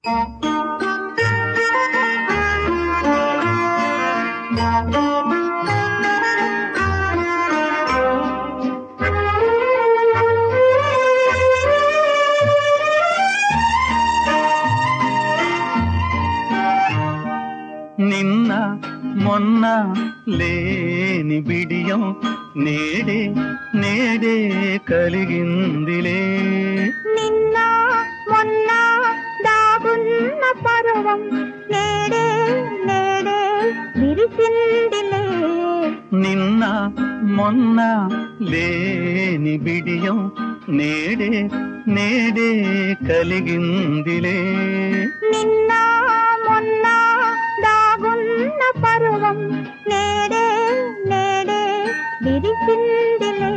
నిన్న మొన్న లేని బిడియం నేడే నేడే కలిగిందిలే నిన్న మొన్న దాగున్న పర్వం నేడే నేడే విరిసిందిలే నిన్న మొన్న లేని బిడియం నేడే నేడే కలిగిందిలే నిన్న మొన్న దాగున్న పర్వం నేడే నేడే విరిసిందిలే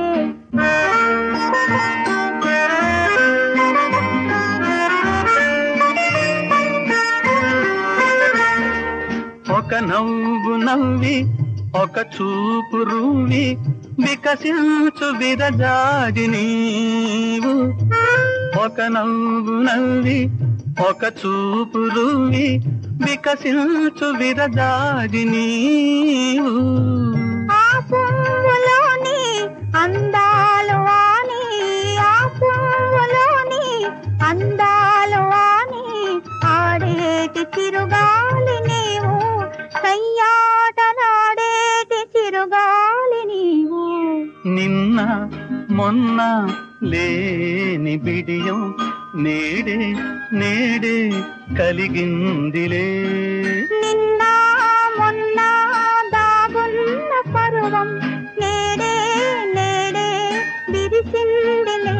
ఒక నవ్వు నవ్వి ఒక చూపు రూవి వికసించు విరజాడి నీవు ఒక నవ్వు నవ్వి ఒక చూపు రూవి వికసించు విరజాడి నీవు ఆ పువ్వులోని అందాలు వాణి ఆ పువ్వులోని అందాలు వాణి ఆడేటి చిరుగాలి నీవు కయ్యాటలాడేటి చిరుగాలి నీవు నిన్న మొన్న లేని బిడియం నేడే నేడే కలిగిందిలే నిన్న మొన్న దాగున్న పర్వం నేడే నేడే విరిసిందిలే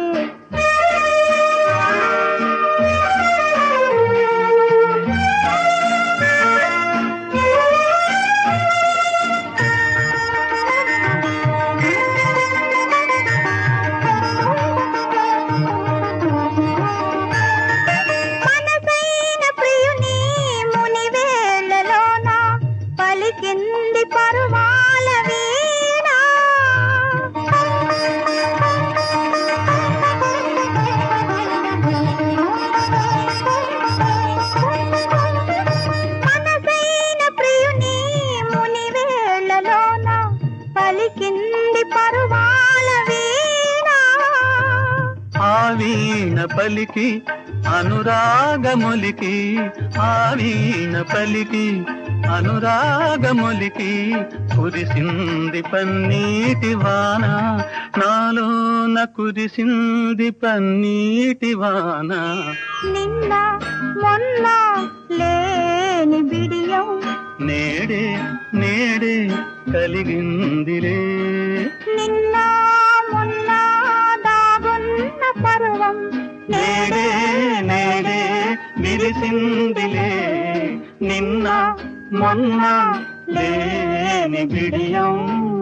మనసైన ప్రియుని ముని వేళలోన పలికింది పరువాల వీణ మనసైన ప్రియుని ముని వేళలోన పలికింది పరువాల వీణ ఆ వీణ పలికి అనురాగములికి ఆ వీణ పలికి అనురాగములికి కురిసింది పన్నీటి వాన నాలోన కురిసింది పన్నీటి వాన నిన్న మొన్న లేని బిడియం నేడే నేడే కలిగిందిలే నిన్న మొన్న దాగున్న పర్వం నేడే నేడే విరిసిందిలే నిన్న మొన్న లేని బిడియం